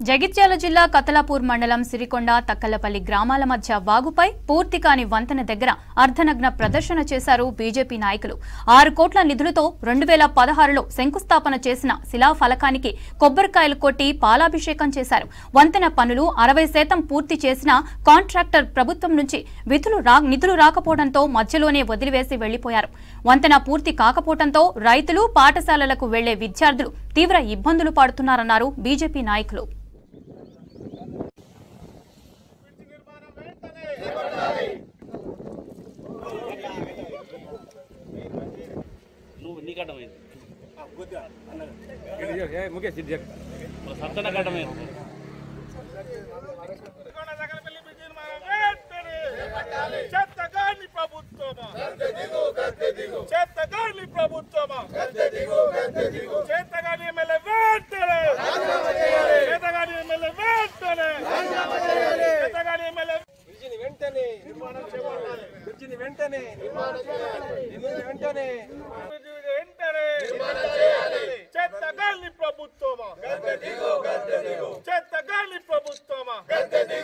జగిత్యాల జిల్లా కతలాపూర్ మండలం సిరికొండ తక్కలపల్లి గ్రామాల మధ్య వాగుపై పూర్తి కాని వంతెన దగ్గర అర్ధనగ్న ప్రదర్శన చేశారు బీజేపీ నాయకులు ఆరు కోట్ల నిధులతో రెండు వేల పదహారులో శంకుస్థాపన చేసిన శిలాఫలకానికి కొబ్బరికాయలు కొట్టి పాలాభిషేకం చేశారు వంతెన పనులు అరవై శాతం పూర్తి చేసిన కాంట్రాక్టర్ ప్రభుత్వం నుంచి విధులు రా నిధులు రాకపోవడంతో మధ్యలోనే వదిలివేసి వెళ్లిపోయారు వంతెన పూర్తి కాకపోవడంతో రైతులు పాఠశాలలకు వెళ్లే విద్యార్థులు తీవ్ర ఇబ్బందులు పడుతున్నారన్నారు బీజేపీ నాయకులు నువ్వు నీ కట్టమైంది ముఖేష్ ఇది చెక్ సత్తన కట్టమైంది చెత్తగాని ప్రభుత్వమా చెత్తగాని ప్రభుత్వమా చెత్తగాని ఎమ్మెల్యే వెంటనే చెత్తగాని ఎమ్మెల్యే వెంటనే చెత్తగాని ఎమ్మెల్యే పిలిచింది వెంటనే పిలిచింది వెంటనే పిలిచింది వెంటనే వెంటనే చెత్తగాని ప్రభుత్వమా చెత్తగాని ప్రభుత్వమా